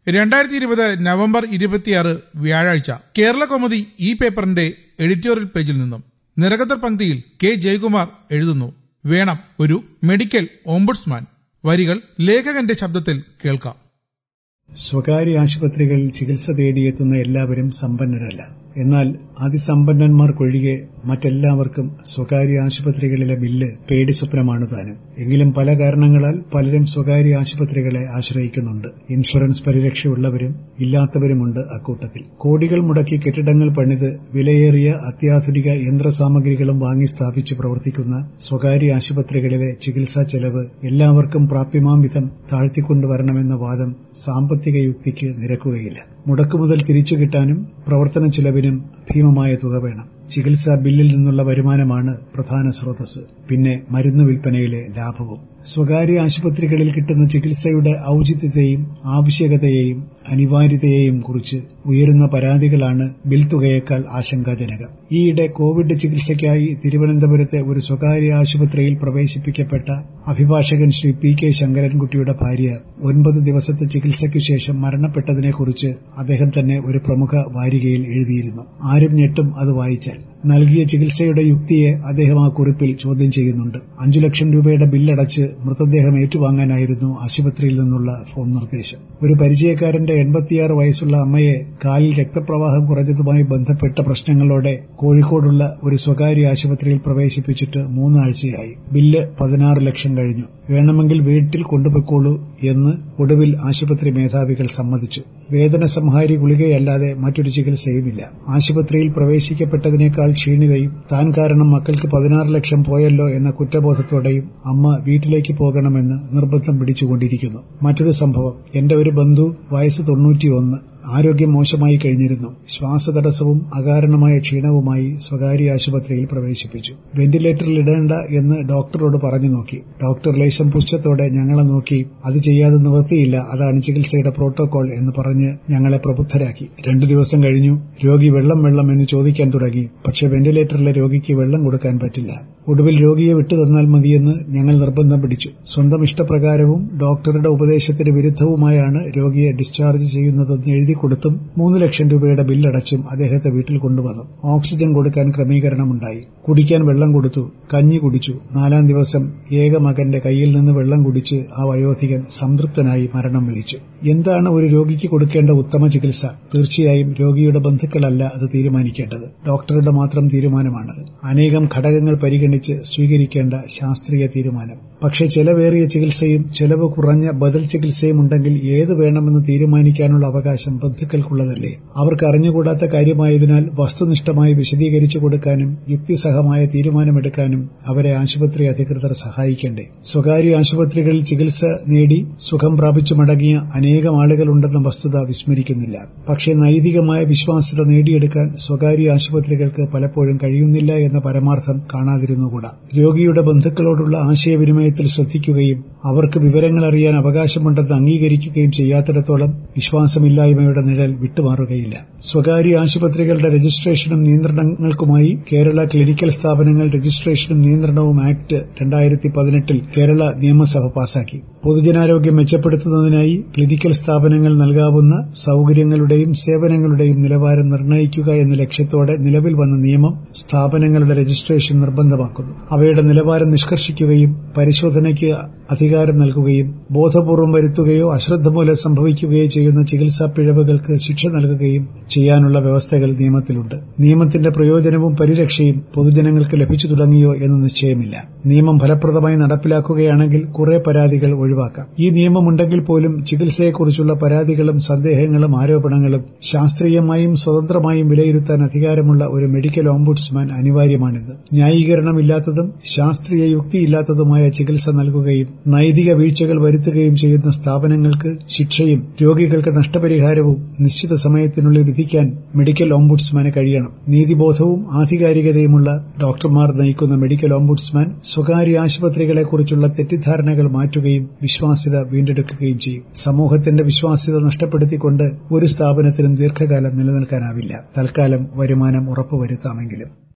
രണ്ടായിരത്തി ഇരുപത് നവംബർ ഇരുപത്തിയാറ് വ്യാഴാഴ്ച കേരള കൗമുദി ഈ പേപ്പറിന്റെ എഡിറ്റോറിയൽ പേജിൽ നിന്നും നിറകത്തർ പങ്ക്തിയിൽ കെ ജയകുമാർ എഴുതുന്നു വേണം ഒരു മെഡിക്കൽ ഓംബുഡ്സ്മാൻ വരികൾ ലേഖകന്റെ ശബ്ദത്തിൽ കേൾക്കാം സ്വകാര്യ ആശുപത്രികളിൽ ചികിത്സ തേടിയെത്തുന്ന എല്ലാവരും സമ്പന്നരല്ല എന്നാൽ അതിസമ്പന്നന്മാർക്കൊഴികെ മറ്റെല്ലാവർക്കും സ്വകാര്യ ആശുപത്രികളിലെ ബില്ല് പേടി സ്വപ്നമാണ് താനും എങ്കിലും പല കാരണങ്ങളാൽ പലരും സ്വകാര്യ ആശുപത്രികളെ ആശ്രയിക്കുന്നുണ്ട് ഇൻഷുറൻസ് പരിരക്ഷയുള്ളവരും ഇല്ലാത്തവരുമുണ്ട് അക്കൂട്ടത്തിൽ കോടികൾ മുടക്കി കെട്ടിടങ്ങൾ പണിത് വിലയേറിയ അത്യാധുനിക യന്ത്രസാമഗ്രികളും വാങ്ങി സ്ഥാപിച്ച് പ്രവർത്തിക്കുന്ന സ്വകാര്യ ആശുപത്രികളിലെ ചികിത്സാ ചെലവ് എല്ലാവർക്കും പ്രാപ്യമാം വിധം താഴ്ത്തിക്കൊണ്ടുവരണമെന്ന വാദം സാമ്പത്തിക യുക്തിക്ക് നിരക്കുകയില്ല മുടക്കുമുതൽ തിരിച്ചു കിട്ടാനും പ്രവർത്തന ചെലവിനും ഭീമമായ തുക വേണം ചികിത്സാ ബില്ലിൽ നിന്നുള്ള വരുമാനമാണ് പ്രധാന സ്രോതസ് പിന്നെ മരുന്ന് വിൽപ്പനയിലെ ലാഭവും സ്വകാര്യ ആശുപത്രികളിൽ കിട്ടുന്ന ചികിത്സയുടെ ഔചിത്യത്തെയും ആവശ്യകതയെയും അനിവാര്യതയെയും കുറിച്ച് ഉയരുന്ന പരാതികളാണ് ബിൽ തുകയേക്കാൾ ആശങ്കാജനകം ഈയിടെ കോവിഡ് ചികിത്സയ്ക്കായി തിരുവനന്തപുരത്തെ ഒരു സ്വകാര്യ ആശുപത്രിയിൽ പ്രവേശിപ്പിക്കപ്പെട്ട അഭിഭാഷകൻ ശ്രീ പി കെ ശങ്കരൻകുട്ടിയുടെ ഭാര്യ ഒൻപത് ദിവസത്തെ ചികിത്സയ്ക്കു ശേഷം മരണപ്പെട്ടതിനെക്കുറിച്ച് അദ്ദേഹം തന്നെ ഒരു പ്രമുഖ വാരികയിൽ എഴുതിയിരുന്നു ആരും ഞെട്ടും അത് വായിച്ചാൽ നൽകിയ ചികിത്സയുടെ യുക്തിയെ അദ്ദേഹം ആ കുറിപ്പിൽ ചോദ്യം ചെയ്യുന്നുണ്ട് അഞ്ചു ലക്ഷം രൂപയുടെ ബില്ലടച്ച് മൃതദേഹം ഏറ്റുവാങ്ങാനായിരുന്നു ആശുപത്രിയിൽ നിന്നുള്ള ഫോൺ നിർദ്ദേശം ഒരു പരിചയക്കാരന്റെ എൺപത്തിയാറ് വയസ്സുള്ള അമ്മയെ കാലിൽ രക്തപ്രവാഹം കുറഞ്ഞതുമായി ബന്ധപ്പെട്ട പ്രശ്നങ്ങളോടെ കോഴിക്കോടുള്ള ഒരു സ്വകാര്യ ആശുപത്രിയിൽ പ്രവേശിപ്പിച്ചിട്ട് മൂന്നാഴ്ചയായി ബില്ല് പതിനാറ് ലക്ഷം കഴിഞ്ഞു വേണമെങ്കിൽ വീട്ടിൽ കൊണ്ടുപോയിക്കോളൂ എന്ന് ഒടുവിൽ ആശുപത്രി മേധാവികൾ സമ്മതിച്ചു വേദന സംഹാരി ഗുളികയല്ലാതെ മറ്റൊരു ചികിത്സയുമില്ല ആശുപത്രിയിൽ പ്രവേശിക്കപ്പെട്ടതിനേക്കാൾ ക്ഷീണിതയും താൻ കാരണം മക്കൾക്ക് പതിനാറ് ലക്ഷം പോയല്ലോ എന്ന കുറ്റബോധത്തോടെയും അമ്മ വീട്ടിലേക്ക് പോകണമെന്ന് നിർബന്ധം പിടിച്ചുകൊണ്ടിരിക്കുന്നു മറ്റൊരു സംഭവം എന്റെ ഒരു ബന്ധു വയസ്സ് തൊണ്ണൂറ്റിയൊന്ന് ആരോഗ്യം മോശമായി കഴിഞ്ഞിരുന്നു ശ്വാസതടസ്സവും അകാരണമായ ക്ഷീണവുമായി സ്വകാര്യ ആശുപത്രിയിൽ പ്രവേശിപ്പിച്ചു വെന്റിലേറ്ററിൽ ഇടേണ്ട എന്ന് ഡോക്ടറോട് പറഞ്ഞു നോക്കി ഡോക്ടർ ലേശം പുച്ഛത്തോടെ ഞങ്ങളെ നോക്കി അത് ചെയ്യാതെ നിവൃത്തിയില്ല അതാണ് ചികിത്സയുടെ പ്രോട്ടോകോൾ എന്ന് പറഞ്ഞ് ഞങ്ങളെ പ്രബുദ്ധരാക്കി രണ്ടു ദിവസം കഴിഞ്ഞു രോഗി വെള്ളം വെള്ളം എന്ന് ചോദിക്കാൻ തുടങ്ങി പക്ഷേ വെന്റിലേറ്ററിലെ രോഗിക്ക് വെള്ളം കൊടുക്കാൻ പറ്റില്ല ഒടുവിൽ രോഗിയെ വിട്ടുതന്നാൽ മതിയെന്ന് ഞങ്ങൾ നിർബന്ധം പിടിച്ചു സ്വന്തം ഇഷ്ടപ്രകാരവും ഡോക്ടറുടെ ഉപദേശത്തിന് വിരുദ്ധവുമായാണ് രോഗിയെ ഡിസ്ചാർജ് ചെയ്യുന്നതെന്ന് എഴുതി കൊടുത്തും മൂന്ന് ലക്ഷം രൂപയുടെ ബില്ലടച്ചും അദ്ദേഹത്തെ വീട്ടിൽ കൊണ്ടുവന്നു ഓക്സിജൻ കൊടുക്കാൻ ക്രമീകരണമുണ്ടായി കുടിക്കാൻ വെള്ളം കൊടുത്തു കഞ്ഞി കുടിച്ചു നാലാം ദിവസം ഏക മകന്റെ കയ്യിൽ നിന്ന് വെള്ളം കുടിച്ച് ആ വയോധികൻ സംതൃപ്തനായി മരണം വരിച്ചു എന്താണ് ഒരു രോഗിക്ക് കൊടുക്കേണ്ട ഉത്തമ ചികിത്സ തീർച്ചയായും രോഗിയുടെ ബന്ധുക്കളല്ല അത് തീരുമാനിക്കേണ്ടത് ഡോക്ടറുടെ മാത്രം തീരുമാനമാണത് അനേകം ഘടകങ്ങൾ പരിഗണിച്ച് സ്വീകരിക്കേണ്ട ശാസ്ത്രീയ തീരുമാനം പക്ഷേ ചെലവേറിയ ചികിത്സയും ചെലവ് കുറഞ്ഞ ബദൽ ചികിത്സയും ഉണ്ടെങ്കിൽ ഏത് വേണമെന്ന് തീരുമാനിക്കാനുള്ള അവകാശം ബന്ധുക്കൾക്കുള്ളതല്ലേ അവർക്ക് അറിഞ്ഞുകൂടാത്ത കാര്യമായതിനാൽ വസ്തുനിഷ്ഠമായി വിശദീകരിച്ചു കൊടുക്കാനും യുക്തിസഹമായ തീരുമാനമെടുക്കാനും അവരെ ആശുപത്രി അധികൃതർ സഹായിക്കേണ്ടേ സ്വകാര്യ ആശുപത്രികളിൽ ചികിത്സ നേടി സുഖം പ്രാപിച്ചു മടങ്ങിയ അനേകം ആളുകളുണ്ടെന്ന വസ്തുത വിസ്മരിക്കുന്നില്ല പക്ഷേ നൈതികമായ വിശ്വാസ്യത നേടിയെടുക്കാൻ സ്വകാര്യ ആശുപത്രികൾക്ക് പലപ്പോഴും കഴിയുന്നില്ല എന്ന പരമാർത്ഥം കാണാതിരുന്നുകൂടാ രോഗിയുടെ ബന്ധുക്കളോടുള്ള ആശയവിനിമയത്തിൽ ശ്രദ്ധിക്കുകയും അവർക്ക് വിവരങ്ങൾ അറിയാൻ അവകാശമുണ്ടെന്ന് അംഗീകരിക്കുകയും ചെയ്യാത്തിടത്തോളം വിശ്വാസമില്ലായ്മയുടെ നിഴൽ വിട്ടുമാറുകയില്ല സ്വകാര്യ ആശുപത്രികളുടെ രജിസ്ട്രേഷനും നിയന്ത്രണങ്ങൾക്കുമായി കേരള ക്ലിനിക്കൽ സ്ഥാപനങ്ങൾ രജിസ്ട്രേഷനും നിയന്ത്രണവും ആക്ട് രണ്ടായിരത്തി പതിനെട്ടിൽ കേരള നിയമസഭ പാസാക്കി പൊതുജനാരോഗ്യം മെച്ചപ്പെടുത്തുന്നതിനായി ക്ലിനിക്കൽ സ്ഥാപനങ്ങൾ നൽകാവുന്ന സൌകര്യങ്ങളുടെയും സേവനങ്ങളുടെയും നിലവാരം നിർണ്ണയിക്കുക എന്ന ലക്ഷ്യത്തോടെ നിലവിൽ വന്ന നിയമം സ്ഥാപനങ്ങളുടെ രജിസ്ട്രേഷൻ നിർബന്ധമാക്കുന്നു അവയുടെ നിലവാരം നിഷ്കർഷിക്കുകയും പരിശോധനയ്ക്ക് അധികാരം നൽകുകയും ബോധപൂർവം വരുത്തുകയോ അശ്രദ്ധ മൂലം സംഭവിക്കുകയോ ചെയ്യുന്ന ചികിത്സാ പിഴവുകൾക്ക് ശിക്ഷ നൽകുകയും ചെയ്യാനുള്ള വ്യവസ്ഥകൾ നിയമത്തിലുണ്ട് നിയമത്തിന്റെ പ്രയോജനവും പരിരക്ഷയും പൊതുജനങ്ങൾക്ക് ലഭിച്ചു തുടങ്ങിയോ എന്ന് നിശ്ചയമില്ല നിയമം ഫലപ്രദമായി നടപ്പിലാക്കുകയാണെങ്കിൽ കുറെ പരാതികൾ ഒഴിവാക്കാം ഈ നിയമമുണ്ടെങ്കിൽ പോലും ചികിത്സയെക്കുറിച്ചുള്ള പരാതികളും സന്ദേഹങ്ങളും ആരോപണങ്ങളും ശാസ്ത്രീയമായും സ്വതന്ത്രമായും വിലയിരുത്താൻ അധികാരമുള്ള ഒരു മെഡിക്കൽ ഓംബുഡ്സ്മാൻ അനിവാര്യമാണിന്ന് ന്യായീകരണമില്ലാത്തതും ശാസ്ത്രീയ യുക്തിയില്ലാത്തതുമായ ചികിത്സ നൽകുകയും നൈതിക വീഴ്ചകൾ വരുത്തുകയും ചെയ്യുന്ന സ്ഥാപനങ്ങൾക്ക് ശിക്ഷയും രോഗികൾക്ക് നഷ്ടപരിഹാരവും നിശ്ചിത സമയത്തിനുള്ളിൽ വിധിക്കാൻ മെഡിക്കൽ ഓംബുഡ്സ്മാന് കഴിയണം നീതിബോധവും ആധികാരികതയുമുള്ള ഡോക്ടർമാർ നയിക്കുന്ന മെഡിക്കൽ ഓംബുഡ്സ്മാൻ സ്വകാര്യ ആശുപത്രികളെക്കുറിച്ചുള്ള തെറ്റിദ്ധാരണകൾ മാറ്റുകയും വിശ്വാസ്യത വീണ്ടെടുക്കുകയും ചെയ്യും സമൂഹത്തിന്റെ വിശ്വാസ്യത നഷ്ടപ്പെടുത്തിക്കൊണ്ട് ഒരു സ്ഥാപനത്തിനും ദീർഘകാലം നിലനിൽക്കാനാവില്ല തൽക്കാലം വരുമാനം ഉറപ്പുവരുത്താമെങ്കിലും